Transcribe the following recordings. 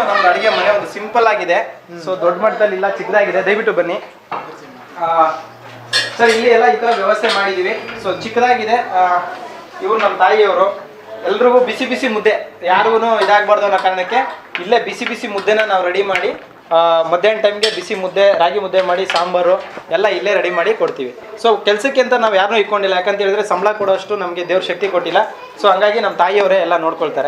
ನಮ್ದು ಅಡಿಗೆ ಮನೆ ಒಂದು ಸಿಂಪಲ್ ಆಗಿದೆ ಸೊ ದೊಡ್ಡ ಮಟ್ಟದಲ್ಲಿ ಇಲ್ಲ ಚಿಕ್ಕದಾಗಿದೆ ದಯವಿಟ್ಟು ಬನ್ನಿ ಸರ್ ಇಲ್ಲಿ ಎಲ್ಲ ಈ ತರ ವ್ಯವಸ್ಥೆ ಮಾಡಿದೀವಿ ಸೊ ಚಿಕ್ಕದಾಗಿದೆ ಇವ್ರು ನಮ್ಮ ತಾಯಿಯವರು ಎಲ್ರಿಗೂ ಬಿಸಿ ಬಿಸಿ ಮುದ್ದೆ ಯಾರಿಗೂ ಇದಾಗಬಾರ್ದು ಅನ್ನೋ ಕಾರಣಕ್ಕೆ ಇಲ್ಲೇ ಬಿಸಿ ಬಿಸಿ ಮುದ್ದೆನ ನಾವು ರೆಡಿ ಮಾಡಿ ಆ, ಮಧ್ಯಾಹ್ನ ಟೈಮ್ಗೆ ಬಿಸಿ ಮುದ್ದೆ ರಾಗಿ ಮುದ್ದೆ ಮಾಡಿ ಸಾಂಬಾರು ಎಲ್ಲ ಇಲ್ಲೇ ರೆಡಿ ಮಾಡಿ ಕೊಡ್ತೀವಿ ಸೊ ಕೆಲಸಕ್ಕೆ ಅಂತ ನಾವು ಯಾರನ್ನೂ ಇಟ್ಕೊಂಡಿಲ್ಲ ಯಾಕಂತ ಹೇಳಿದ್ರೆ ಸಂಬಳ ಕೊಡೋಷ್ಟು ನಮಗೆ ದೇವ್ರ ಶಕ್ತಿ ಕೊಟ್ಟಿಲ್ಲ ಸೊ ಹಂಗಾಗಿ ನಮ್ಮ ತಾಯಿಯವರೇ ಎಲ್ಲ ನೋಡ್ಕೊಳ್ತಾರೆ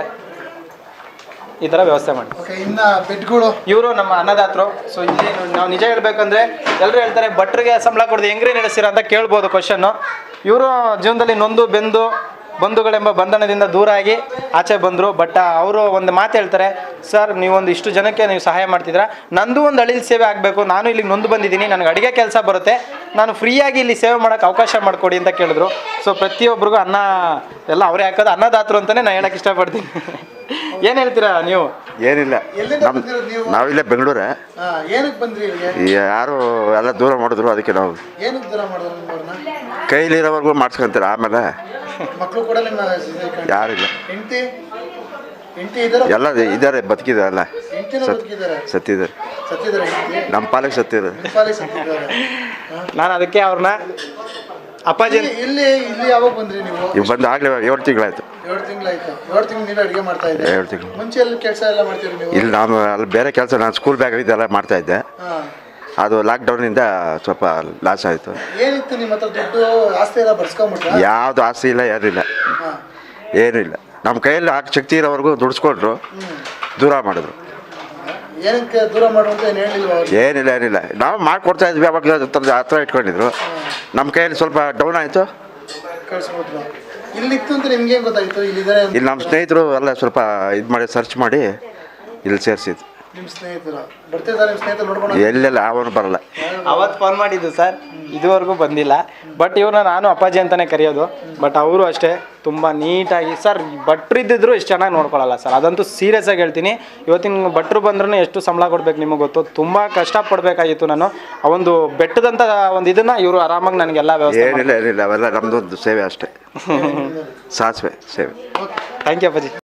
ಈ ಥರ ವ್ಯವಸ್ಥೆ ಮಾಡಿ ಓಕೆ ಇನ್ನ ಬೆಡ್ಗಳು ಇವರು ನಮ್ಮ ಅನ್ನದಾತರು ಸೊ ಇಲ್ಲಿ ನಾವು ನಿಜ ಹೇಳ್ಬೇಕಂದ್ರೆ ಎಲ್ಲರೂ ಹೇಳ್ತಾರೆ ಭಟ್ರಿಗೆ ಸಂಬಳ ಕೊಡದೆ ಹೆಂಗ್ರಿ ನಡೆಸಿರ ಅಂತ ಕೇಳ್ಬೋದು ಕ್ವಶನ್ನು ಇವರು ಜೀವನದಲ್ಲಿ ನೊಂದು ಬೆಂದು ಬಂಧುಗಳೆಂಬ ಬಂಧನದಿಂದ ದೂರ ಆಗಿ ಆಚೆ ಬಂದರು ಬಟ್ ಅವರು ಒಂದು ಮಾತು ಹೇಳ್ತಾರೆ ಸರ್ ನೀವೊಂದು ಇಷ್ಟು ಜನಕ್ಕೆ ನೀವು ಸಹಾಯ ಮಾಡ್ತಿದ್ರ ನಂದು ಒಂದು ಅಳಿಲ್ ಸೇವೆ ಆಗಬೇಕು ನಾನು ಇಲ್ಲಿಗೆ ನೊಂದು ಬಂದಿದ್ದೀನಿ ನನಗೆ ಅಡುಗೆ ಕೆಲಸ ಬರುತ್ತೆ ನಾನು ಫ್ರೀಯಾಗಿ ಇಲ್ಲಿ ಸೇವೆ ಮಾಡೋಕ್ಕೆ ಅವಕಾಶ ಮಾಡಿಕೊಡಿ ಅಂತ ಕೇಳಿದ್ರು ಸೊ ಪ್ರತಿಯೊಬ್ಬರಿಗೂ ಅನ್ನ ಎಲ್ಲ ಅವರೇ ಹಾಕೋದು ಅನ್ನದಾತರು ಅಂತಲೇ ನಾನು ಹೇಳಕ್ಕೆ ಇಷ್ಟಪಡ್ತೀನಿ ಏನು ಹೇಳ್ತೀರಾ ನೀವು ಏನಿಲ್ಲ ಎಲ್ಲಿಂದ ನಮ್ ಬಂದಿರೋದು ನೀವು? ನಾವಿಲ್ಲೇ ಬೆಂಗಳೂರೇ ಹಾ ಏನಕ್ಕೆ ಬಂದ್ರಿ ಇಲ್ಲಿಗೆ ಈ ಯಾರು ಎಲ್ಲ ದೂರ ಮಾಡಿದ್ರು ಅದಕ್ಕೆ ನಾವು ಏನಕ್ಕೆ ದೂರ ಮಾಡಿದ್ರು ನಿಮ್ಮವ್ರನ್ನ ಕೈಲಿರೋವರೆಗೂ ಮಾಡಿಸ್ಕೊಂತಾರೆ ಆಮೇಲೆ ಮಕ್ಕಳು ಕೂಡ ನಿಮ್ಮ ಯಾರಿಲ್ಲ ಹೆಂಡತಿ ಹೆಂಡತಿ ಇದಾರ ಎಲ್ಲ ಇದ್ದಾರೆ ಬದುಕಿದ್ದಾರೆ ಎಲ್ಲ ಹೆಂಡತಿನ ಸತ್ ಬದುಕಿದ್ದಾರೆ ಸತ್ತಿದ್ದಾರೆ ಸತ್ತಿದ್ದಾರೆ ಹೆಂಡತಿ ನಮ್ಮ ಪಾಲಿಗೆ ಸತ್ತಿದ್ದಾರೆ ನಿಂಪಾಲಿ ಸತ್ತಿದ್ದಾರೆ ಹಾ. ನಾನು ಅದಕ್ಕೆ ಅವ್ರನ್ನ ಅಪ್ಪಾಜಿ ಇಲ್ಲಿ ಇಲ್ಲಿ ಇಲ್ಲಿ ಯಾವಾಗ ಬಂದ್ರಿ ನೀವು ಇವ್ ಬಂದು ಆಗಲೇ ಏಳು ತಿಂಗಳಾಯ್ತು ಏಳು ತಿಂಗಳಾಯ್ತು ಏಳು ತಿಂಗಳು ನೀವೇ ಅಡುಗೆ ಮಾಡ್ತಾ ಇದ್ದೆ ಏಳು ತಿಂಗಳು ಮುಂಚೆ ಎಲ್ಲ ಕೆಲಸ ಎಲ್ಲ ಮಾಡ್ತೀರಿ ನೀವು ಇಲ್ಲಿ ನಾನು ಅಲ್ಲಿ ಬೇರೆ ಕೆಲಸ ನಾನು ಸ್ಕೂಲ್ ಬ್ಯಾಗ್ ಇದೆಲ್ಲ ಮಾಡ್ತಾ ಇದ್ದೆ ಹಾ ಅದು ಲಾಕ್ಡೌನಿಂದ ಸ್ವಲ್ಪ ಲಾಸ್ ಆಯಿತು ಏನಿತ್ತು ನಿಮ್ಮ ಹತ್ರ ದುಡ್ಡು ಆಸ್ತಿ ಎಲ್ಲ ಬರ್ಸ್ಕೊಂಬಿಟ್ರ ಯಾವುದು ಆಸ್ತಿ ಇಲ್ಲ ಏನಿಲ್ಲ ಹಾ ಏನೂ ಇಲ್ಲ ನಮ್ಮ ಕೈಯಲ್ಲಿ ಹಾಕಿ ಶಕ್ತಿ ಇರೋವರೆಗೂ ದುಡಿಸ್ಕೊಂಡ್ರು ದೂರ ಮಾಡಿದ್ರು ಏನಕ್ಕೆ ದೂರ ಮಾಡುವಂತ ಏನು ಹೇಳಿಲ್ವ ಅವ್ರಿಗೆ ಏನಿಲ್ಲ ಏನಿಲ್ಲ ನಾವು ಮಾಡ್ಕೊಡ್ತಾ ಇದ್ವಿ ಅವಾಗ ಹತ್ರ ಹತ್ರ ಇಟ್ಕೊಂಡಿದ್ರು ನಮ್ಮ ಕೈಯಲ್ಲಿ ಸ್ವಲ್ಪ ಡೌನ್ ಆಯಿತು ಕಳಿಸ್ಬಿಟ್ರು ಇಲ್ಲಿತ್ತು ಅಂತ ನಿಮ್ಗೆ ಹೆಂಗ್ ಗೊತ್ತಾಯ್ತು ಇಲ್ಲಿದ್ದಾರೆ ಅಂತ ಇಲ್ಲಿ ನಮ್ಮ ಸ್ನೇಹಿತರು ಎಲ್ಲ ಸ್ವಲ್ಪ ಇದು ಮಾಡಿ ಸರ್ಚ್ ಮಾಡಿ ಇಲ್ಲಿ ಸೇರಿಸಿದ್ದು ನಿಮ್ಮ ಸ್ನೇಹಿತರು ಬರ್ತಿದ್ದಾರೆ ನಿಮ್ಮ ಸ್ನೇಹಿತರು ನೋಡ್ಕೊಂಡು ಎಲ್ಲೆಲ್ಲ ಅವನು ಬರಲ್ಲ ಅವತ್ತು ಫೋನ್ ಮಾಡಿದ್ದು ಸರ್ ಇದುವರೆಗೂ ಬಂದಿಲ್ಲ ಬಟ್ ಇವ್ರನ್ನ ನಾನು ಅಪ್ಪಾಜಿ ಅಂತಾನೆ ಕರೆಯೋದು ಬಟ್ ಅವರು ಅಷ್ಟೇ ತುಂಬ ನೀಟಾಗಿ ಸರ್ ಭಟ್ರು ಇದ್ದಿದ್ರು ಇಷ್ಟು ಚೆನ್ನಾಗಿ ನೋಡ್ಕೊಳ್ಳಲ್ಲ ಸರ್ ಅದಂತೂ ಸೀರಿಯಸ್ ಆಗಿ ಹೇಳ್ತೀನಿ ಇವತ್ತಿನ ಭಟ್ರು ಬಂದ್ರೂ ಎಷ್ಟು ಸಂಬಳ ಕೊಡ್ಬೇಕು ನಿಮಗೆ ಗೊತ್ತು ತುಂಬ ಕಷ್ಟಪಡಬೇಕಾಗಿತ್ತು ನಾನು ಆ ಒಂದು ಬೆಟ್ಟದಂಥ ಒಂದು ಇದನ್ನ ಇವರು ಆರಾಮಾಗಿ ನನಗೆಲ್ಲ ವ್ಯವಸ್ಥೆ ಏನಿಲ್ಲ ಏನಿಲ್ಲ ಅವೆಲ್ಲ ನಮ್ಮದೊಂದು ಸೇವೆ ಅಷ್ಟೇ ಸಾಸಿವೆ ಸೇವೆ ಥ್ಯಾಂಕ್ ಯು ಅಪ್ಪಾಜಿ